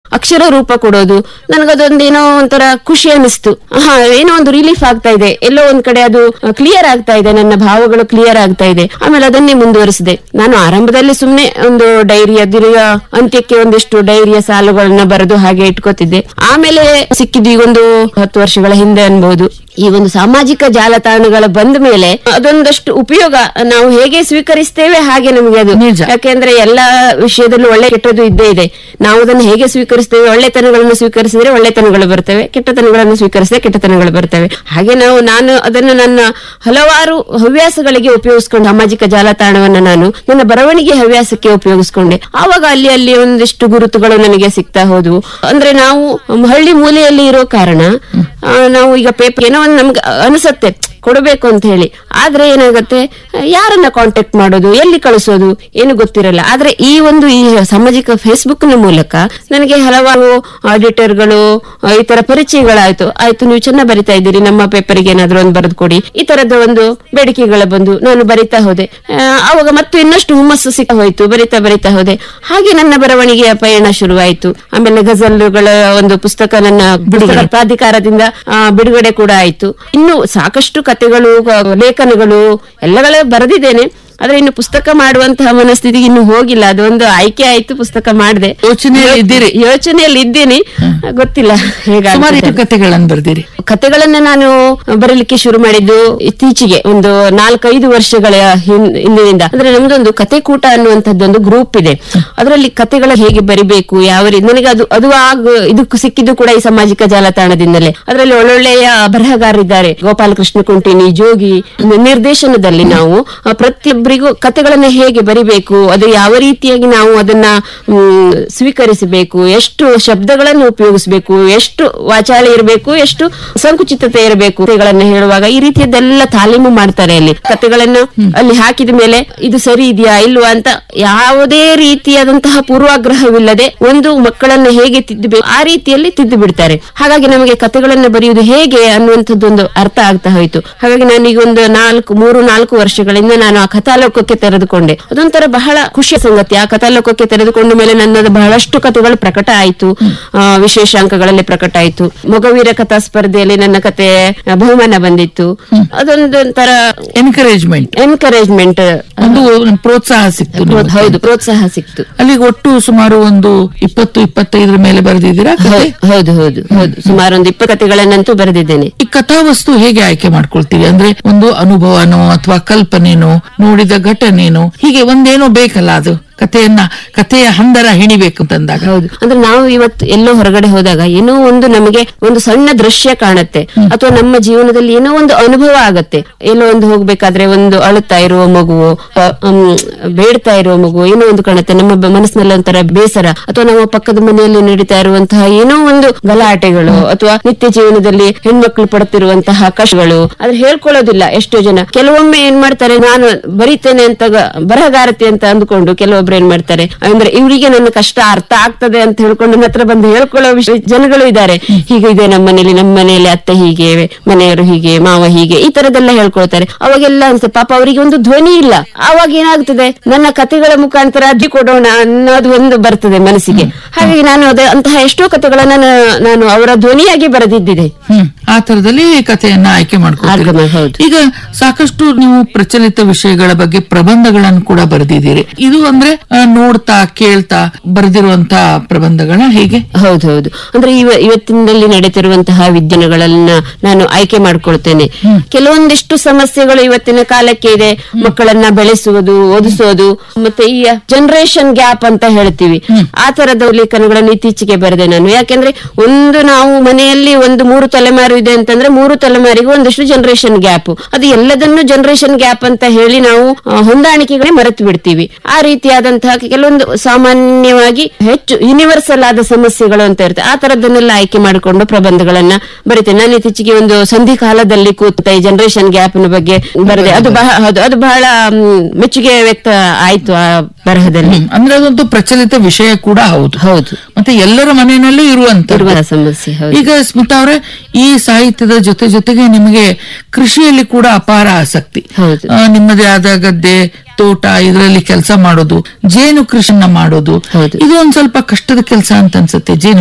ಅಕ್ಷರ ರೂಪ ಕೊಡೋದು ನನಗದೊಂದು ಏನೋ ಒಂಥರ ಖುಷಿ ಅನಿಸ್ತು ಹಾ ಏನೋ ಒಂದು ರಿಲೀಫ್ ಆಗ್ತಾ ಇದೆ ಎಲ್ಲೋ ಒಂದ್ ಕಡೆ ಅದು ಕ್ಲಿಯರ್ ಆಗ್ತಾ ಇದೆ ನನ್ನ ಭಾವಗಳು ಕ್ಲಿಯರ್ ಆಗ್ತಾ ಇದೆ ಆಮೇಲೆ ಅದನ್ನೇ ಮುಂದುವರಿಸಿದೆ ನಾನು ಆರಂಭದಲ್ಲಿ ಸುಮ್ನೆ ಒಂದು ಡೈರಿಯ ದೀರ್ಘ ಅಂತ್ಯಕ್ಕೆ ಒಂದಿಷ್ಟು ಡೈರಿಯ ಸಾಲುಗಳನ್ನ ಬರೆದು ಹಾಗೆ ಇಟ್ಕೋತಿದ್ದೆ ಆಮೇಲೆ ಸಿಕ್ಕಿದ್ದು ಈಗ ಒಂದು ಹತ್ತು ವರ್ಷಗಳ ಹಿಂದೆ ಅನ್ಬಹುದು ಈ ಒಂದು ಸಾಮಾಜಿಕ ಜಾಲತಾಣಗಳ ಬಂದ ಮೇಲೆ ಅದೊಂದಷ್ಟು ಉಪಯೋಗ ನಾವು ಹೇಗೆ ಸ್ವೀಕರಿಸ್ತೇವೆ ಹಾಗೆ ನಮಗೆ ಅದು ನಿಜ. ಯಾಕೆಂದ್ರೆ ಎಲ್ಲಾ ವಿಷಯದಲ್ಲೂ ಒಳ್ಳೆ ಕೆಟ್ಟದ್ದು ಇದ್ದೇ ಇದೆ ನಾವು ಅದನ್ನು ಹೇಗೆ ಸ್ವೀಕರಿಸ್ತೇವೆ ಒಳ್ಳೆತನಗಳನ್ನು ಸ್ವೀಕರಿಸಿದ್ರೆ ಒಳ್ಳೆತನಗಳು ಬರ್ತವೆ ಕೆಟ್ಟತನಗಳನ್ನು ಸ್ವೀಕರಿಸಿದ್ರೆ ಕೆಟ್ಟತನಗಳು ಬರ್ತವೆ ಹಾಗೆ ನಾವು ನಾನು ಅದನ್ನು ನನ್ನ ಹಲವಾರು ಹವ್ಯಾಸಗಳಿಗೆ ಉಪಯೋಗಿಸ್ಕೊಂಡು ಸಾಮಾಜಿಕ ಜಾಲತಾಣವನ್ನ ನಾನು ನನ್ನ ಬರವಣಿಗೆ ಹವ್ಯಾಸಕ್ಕೆ ಉಪಯೋಗಿಸ್ಕೊಂಡೆ ಆವಾಗ ಅಲ್ಲಿ ಅಲ್ಲಿ ಒಂದಿಷ್ಟು ಗುರುತುಗಳು ನನಗೆ ಸಿಗ್ತಾ ಹೋದವು ಅಂದ್ರೆ ನಾವು ಹಳ್ಳಿ ಮೂಲೆಯಲ್ಲಿ ಇರೋ ಕಾರಣ ಆ, ನಾವು ಈಗ ಪೇಪರ್ ಏನೋ ಒಂದು ನಮ್ಗೆ ಅನಿಸತ್ತೆ ಕೊಡಬೇಕು ಅಂತ ಹೇಳಿ ಆದ್ರೆ ಏನಾಗುತ್ತೆ ಯಾರನ್ನ ಕಾಂಟ್ಯಾಕ್ಟ್ ಮಾಡೋದು ಎಲ್ಲಿ ಕಳಿಸೋದು ಏನು ಗೊತ್ತಿರಲ್ಲ ಆದ್ರೆ ಈ ಒಂದು ಈ ಸಾಮಾಜಿಕ ಫೇಸ್ಬುಕ್ ನ ಮೂಲಕ ನನಗೆ ಹಲವಾರು ಆಡಿಟರ್ಗಳು ಈ ತರ ಪರಿಚಯಗಳಾಯ್ತು ಆಯ್ತು ನೀವು ಚೆನ್ನಾಗಿ ಬರಿತಾ ಇದ್ದೀರಿ ನಮ್ಮ ಪೇಪರ್ಗೆ ಏನಾದ್ರು ಒಂದು ಬರೆದು ಕೊಡಿ ಈ ತರದ ಒಂದು ಬೇಡಿಕೆಗಳ ಬಂದು ನಾನು ಬರಿತಾ ಹೋದೆ ಆ, ಆವಾಗ ಮತ್ತು ಇನ್ನಷ್ಟು ಹುಮ್ಮಸ್ಸು ಸಿಕ್ಕ ಹೋಯ್ತು ಬರಿತಾ ಬರಿತಾ ಹೋದೆ ಹಾಗೆ ನನ್ನ ಬರವಣಿಗೆಯ ಪಯಣ ಶುರುವಾಯಿತು ಆಮೇಲೆ ಗಜಲ್ಗಳ ಒಂದು ಪುಸ್ತಕ ನನ್ನ ಬಿಡುಗಡೆ ಪ್ರಾಧಿಕಾರದಿಂದ ಆ, ಬಿಡುಗಡೆ ಕೂಡ ಆಯ್ತು ಇನ್ನು ಸಾಕಷ್ಟು ಕಥೆಗಳು ಕ- ಲೇಖನಗಳು ಎಲ್ಲಗಳ ಬರೆದಿದ್ದೇನೆ ಆದ್ರೆ ಇನ್ನು ಪುಸ್ತಕ ಮಾಡುವಂತಹ ಮನಸ್ಥಿತಿಗೆ ಇನ್ನು ಹೋಗಿಲ್ಲ ಅದೊಂದು ಆಯ್ಕೆ ಆಯ್ತು ಪುಸ್ತಕ ಮಾಡಿದೆ ಯೋಚನೆಯಲ್ಲಿ ಇದ್ದೀರಿ ಯೋಚನೆಯಲ್ಲಿ ಇದ್ದೀನಿ ಗೊತ್ತಿಲ್ಲ ಸುಮಾರು ಹೇಗಾಗ್ತದೆ ಎಷ್ಟು ಕಥೆಗಳನ್ನು ಬರ್ದಿರಿ ಕಥೆಗಳನ್ನ ನಾನು ಬರೀಲಿಕ್ಕೆ ಶುರು ಮಾಡಿದ್ದು ಇತ್ತೀಚೆಗೆ ಒಂದು ನಾಲ್ಕೈದು ವರ್ಷಗಳ ಹಿನ್- ಹಿಂದಿನಿಂದ ಅಂದ್ರೆ ನಮ್ದೊಂದು ಕತೆ ಕೂಟ ಅನ್ನುವಂಥದ್ದೊಂದು ಗ್ರೂಪ್ ಇದೆ ಅದರಲ್ಲಿ ಕತೆಗಳ ಹೇಗೆ ಬರಿಬೇಕು ಯಾವ ರೀತಿ ನನಗೆ ಅದು ಅದು ಆಗ ಇದಕ್ಕೂ ಸಿಕ್ಕಿದ್ದು ಕೂಡ ಈ ಸಾಮಾಜಿಕ ಜಾಲತಾಣದಿಂದಲೇ ಅದರಲ್ಲಿ ಒಳ್ಳೊಳ್ಳೆಯ ಬರಹಗಾರರಿದ್ದಾರೆ ಗೋಪಾಲ ಕೃಷ್ಣ ಕುಂಟಿನಿ ಜೋಗಿ ನಿರ್ದೇಶನದಲ್ಲಿ ನಾವು ಆ, ಪ್ರತಿಯೊಬ್ಬರಿಗೂ ಕತೆಗಳನ್ನ ಹೇಗೆ ಬರಿಬೇಕು ಅದು ಯಾವ ರೀತಿಯಾಗಿ ನಾವು ಅದನ್ನ ಮ್, ಸ್ವೀಕರಿಸಬೇಕು ಎಷ್ಟು ಶಬ್ದಗಳನ್ನು ಉಪಯೋಗಿಸಬೇಕು ಎಷ್ಟು ವಾಚಾಳಿ ಇರಬೇಕು ಎಷ್ಟು ಸಂಕುಚಿತತೆ ಇರಬೇಕು ಕಥೆಗಳನ್ನ ಹೇಳುವಾಗ ಈ ರೀತಿಯದೆಲ್ಲ ತಾಲೀಮು ಮಾಡ್ತಾರೆ ಅಲ್ಲಿ ಕಥೆಗಳನ್ನ ಅಲ್ಲಿ ಹಾಕಿದ ಮೇಲೆ ಇದು ಸರಿ ಇದೆಯಾ ಇಲ್ವಾ ಅಂತ ಯಾವುದೇ ರೀತಿಯಾದಂತಹ ಪೂರ್ವಾಗ್ರಹವಿಲ್ಲದೆ ಒಂದು ಮಕ್ಕಳನ್ನ ಹೇಗೆ ತಿದ್ದಬೇಕು ಆ ರೀತಿಯಲ್ಲಿ ತಿದ್ದು ಬಿಡ್ತಾರೆ ಹಾಗಾಗಿ ನಮಗೆ ಕಥೆಗಳನ್ನ ಬರೆಯುವುದು ಹೇಗೆ ಅನ್ನುವಂಥದ್ದೊಂದು ಅರ್ಥ ಆಗ್ತಾ ಹೋಯ್ತು ಹಾಗಾಗಿ ನಾನೀಗ ಒಂದು ನಾಲ್ಕು ಮೂರು ನಾಲ್ಕು ವರ್ಷಗಳಿಂದ ನಾನು ಆ ಕಥಾಲೋಕಕ್ಕೆ ತೆರೆದುಕೊಂಡೆ ಅದೊಂಥರ ಬಹಳ ಖುಷಿಯ ಸಂಗತಿ ಆ ಕಥಾಲೋಕಕ್ಕೆ ತೆರೆದುಕೊಂಡ ಮೇಲೆ ನನ್ನದು ಬಹಳಷ್ಟು ಕಥೆಗಳು ಪ್ರಕಟ ಆಯ್ತು ಆ, ವಿಶೇಷಾಂಕಗಳಲ್ಲಿ ಪ್ರಕಟ ಆಯ್ತು ಮೊಗವೀರ ಕಥಾ ಸ್ಪರ್ಧೆಯಲ್ಲಿ ನನ್ನ ಕತೆ ಆ, ಬಹುಮಾನ ಬಂದಿತ್ತು ಅದೊಂದೊಂಥರ ಎನ್ಕರೇಜ್ಮೆಂಟ್ ಎನ್ಕರೇಜ್ಮೆಂಟ್ ಒಂದು ಪ್ರೋತ್ಸಾಹ ಸಿಕ್ತು ನಿಮಗೆ. ಹೌದು ಪ್ರೋತ್ಸಾಹ ಸಿಕ್ತು ಅಲ್ಲಿಗೆ ಒಟ್ಟು ಸುಮಾರು ಒಂದು ಇಪ್ಪತ್ತು ಇಪ್ಪತ್ತೈದರ ಮೇಲೆ ಬರೆದಿದ್ದೀರಾ ಕಥೆ? ಹೌ- ಹೌದು ಹೌದು ಹೌದು ಸುಮಾರು ಒಂದು ಇಪ್ಪತ್ತು ಕಥೆಗಳನ್ನಂತೂ ಬರೆದಿದ್ದೇನೆ ಈ ಕಥಾವಸ್ತು ಹೇಗೆ ಆಯ್ಕೆ ಮಾಡ್ಕೊಳ್ತೀವಿ ಅಂದ್ರೆ ಒಂದು ಅನುಭವನೋ ಅಥವಾ ಕಲ್ಪನೆನೋ ನೋಡಿದ ಘಟನೆನೋ ಹೀಗೆ ಒಂದೇನೋ ಬೇಕಲ್ಲ ಅದು ಕಥೆಯನ್ನ ಕಥೆಯ ಹಂದರ ಹೆಣಿಬೇಕು ಅಂತಂದಾಗ ಹೌದು ಅಂದ್ರೆ ನಾವು ಇವತ್ತು ಎಲ್ಲೋ ಹೊರಗಡೆ ಹೋದಾಗ ಏನೋ ಒಂದು ನಮಗೆ ಒಂದು ಸಣ್ಣ ದೃಶ್ಯ ಕಾಣುತ್ತೆ ಅಥವಾ ನಮ್ಮ ಜೀವನದಲ್ಲಿ ಏನೋ ಒಂದು ಅನುಭವ ಆಗತ್ತೆ ಎಲ್ಲೋ ಒಂದು ಹೋಗ್ಬೇಕಾದ್ರೆ ಒಂದು ಅಳುತ್ತಾ ಇರುವ ಮಗುವು ಅ, ಅಮ್, ಬೇಡ್ತಾ ಇರುವ ಮಗು ಏನೋ ಒಂದು ಕಾಣುತ್ತೆ ನಮ್ಮ ಬ- ಮನಸ್ಸಿನಲ್ಲಿ ಒಂಥರ ಬೇಸರ ಅಥವಾ ನಮ್ಮ ಪಕ್ಕದ ಮನೆಯಲ್ಲಿ ನಡೀತಾ ಇರುವಂತಹ ಏನೋ ಒಂದು ಗಲಾಟೆಗಳು ಅಥವಾ ನಿತ್ಯ ಜೀವನದಲ್ಲಿ ಹೆಣ್ಮಕ್ಳು ಪಡುತ್ತಿರುವಂತಹ ಕಷ್ಟಗಳು ಆದ್ರೆ ಹೇಳ್ಕೊಳ್ಳೋದಿಲ್ಲ ಎಷ್ಟೋ ಜನ ಕೆಲವೊಮ್ಮೆ ಏನ್ ಮಾಡ್ತಾರೆ ನಾನು ಬರೀತೇನೆ ಅಂತ ಗ- ಬರಹಗಾರತಿ ಅಂತ ಅಂದ್ಕೊಂಡು ಕೆಲವೊಬ್ರು ಏನ್ ಮಾಡ್ತಾರೆ ಅಂದ್ರೆ ಇವರಿಗೆ ನನ್ನ ಕಷ್ಟ ಅರ್ಥ ಆಗ್ತದೆ ಅಂತ ಹೇಳ್ಕೊಂಡು ನನ್ನ ಹತ್ರ ಬಂದು ಹೇಳ್ಕೊಳ್ಳೋ ವಿಷಯ ಜನಗಳು ಇದ್ದಾರೆ ಹೀಗೆ ಇದೆ ನಮ್ಮ ಮನೇಲಿ ನಮ್ಮ ಮನೆಯಲ್ಲಿ ಅತ್ತೆ ಹೀಗೆ ಮನೆಯವರು ಹೀಗೆ ಮಾವ ಹೀಗೆ ಈ ತರದೆಲ್ಲ ಹೇಳ್ಕೊಳ್ತಾರೆ ಅವಾಗೆಲ್ಲ ಅನ್ಸುತ್ತೆ ಪಾಪ ಅವರಿಗೆ ಒಂದು ಧ್ವನಿ ಇಲ್ಲ ಅವಾಗ ಏನಾಗ್ತದೆ ನನ್ನ ಕಥೆಗಳ ಮುಖಾಂತರ ಅಡ್ಡಿ ಕೊಡೋಣ ಅನ್ನೋದು ಒಂದು ಬರ್ತದೆ ಮನಸ್ಸಿಗೆ ಹಾಗಾಗಿ ನಾನು ಅದ ಅಂತಹ ಎಷ್ಟೋ ಕಥೆಗಳನ್ನ ನಾ- ನಾನು ಅವರ ಧ್ವನಿಯಾಗಿ ಬರೆದಿದ್ದಿದೆ ಹ್ಮ್ ಆ ತರದಲ್ಲಿ ಕಥೆಯನ್ನ ಆಯ್ಕೆ ಮಾಡ್ಕೊಳ್ತೀರಿ ಆಯ್ಕೆ ಹೌದು. ಈಗ ಸಾಕಷ್ಟು ನೀವು ಪ್ರಚಲಿತ ವಿಷಯಗಳ ಬಗ್ಗೆ ಪ್ರಬಂಧಗಳನ್ನು ಕೂಡ ಬರೆದಿದ್ದೀರಿ ಇದು ಅಂದ್ರೆ ಆ, ನೋಡ್ತಾ ಕೇಳ್ತಾ ಬರೆದಿರುವಂತ ಪ್ರಬಂಧಗಳ ಹೇಗೆ ಹೌದು ಹೌದು ಅಂದ್ರೆ ಇವ ಇವತ್ತಿನಲ್ಲಿ ನಡೀತಿರುವಂತಹ ವಿಜ್ಞಾನಗಳನ್ನ ನಾನು ಆಯ್ಕೆ ಮಾಡ್ಕೊಳ್ತೇನೆ ಕೆಲವೊಂದಿಷ್ಟು ಸಮಸ್ಯೆಗಳು ಇವತ್ತಿನ ಕಾಲಕ್ಕೆ ಇದೆ ಮಕ್ಕಳನ್ನ ಬೆಳೆಸುವುದು ಓದಿಸೋದು ಮತ್ತೆ ಈ ಜನರೇಷನ್ ಗ್ಯಾಪ್ ಅಂತ ಹೇಳ್ತೀವಿ ಆ ತರದ ಲೇಖನಗಳನ್ನು ಇತ್ತೀಚೆಗೆ ಬರೆದೆ ನಾನು ಯಾಕೆಂದ್ರೆ ಒಂದು ನಾವು ಮನೆಯಲ್ಲಿ ಒಂದು ಮೂರು ತಲೆಮಾರು ಇದೆ ಅಂತಂದ್ರೆ ಮೂರು ತಲೆಮಾರಿಗೂ ಒಂದಷ್ಟು ಜನರೇಷನ್ ಗ್ಯಾಪ್ ಅದು ಎಲ್ಲದನ್ನು ಜನರೇಷನ್ ಗ್ಯಾಪ್ ಅಂತ ಹೇಳಿ ನಾವು ಆ, ಹೊಂದಾಣಿಕೆಗಳೇ ಮರೆತು ಬಿಡ್ತೀವಿ ಆ ರೀತಿಯಾದಂತಹ ಕೆಲವೊಂದು ಸಾಮಾನ್ಯವಾಗಿ ಹೆಚ್ಚು ಯೂನಿವರ್ಸಲ್ ಆದ ಸಮಸ್ಯೆಗಳು ಅಂತ ಇರುತ್ತೆ ಆ ತರದನ್ನೆಲ್ಲ ಆಯ್ಕೆ ಮಾಡಿಕೊಂಡು ಪ್ರಬಂಧಗಳನ್ನ ಬರೀತೇನೆ ನಾನು ಇತ್ತೀಚೆಗೆ ಒಂದು ಸಂಧಿ ಕಾಲದಲ್ಲಿ ಕೂತ ಈ ಜನರೇಷನ್ ಗ್ಯಾಪ್ ಬಗ್ಗೆ ಬರೆದೆ ಅದು ಬಹಳ ಹೌದು ಅದು ಬಹಳ ಮ್, ಮೆಚ್ಚುಗೆ ವ್ಯಕ್ತ ಆಯ್ತು ಆ ಬರಹದಲ್ಲಿ ಹ್ಮ್. ಅಂದ್ರೆ ಅದೊಂದು ಪ್ರಚಲಿತ ವಿಷಯ ಕೂಡ ಹೌದು ಹೌದು ಮತ್ತೆ ಎಲ್ಲರ ಮನೆಯಲ್ಲೂ ಇರುವಂತ ಇರುವ ಸಮಸ್ಯೆ ಹೌದು ಈಗ ಸ್ಮಿತಾ ಅವರೇ ಈ ಸಾಹಿತ್ಯದ ಜೊತೆ ಜೊತೆಗೆ ನಿಮಗೆ ಕೃಷಿಯಲ್ಲಿ ಕೂಡ ಅಪಾರ ಆಸಕ್ತಿ ಹೌದು. ಆ, ನಿಮ್ಮದೇ ಆದ ಗದ್ದೆ ತೋಟ ಇದರಲ್ಲಿ ಕೆಲಸ ಮಾಡೋದು ಜೇನು ಕೃಷಿನ ಮಾಡೋದು ಹೌದು. ಇದು ಒಂದ್ ಸ್ವಲ್ಪ ಕಷ್ಟದ ಕೆಲಸ ಅಂತ ಅನ್ಸುತ್ತೆ ಜೇನು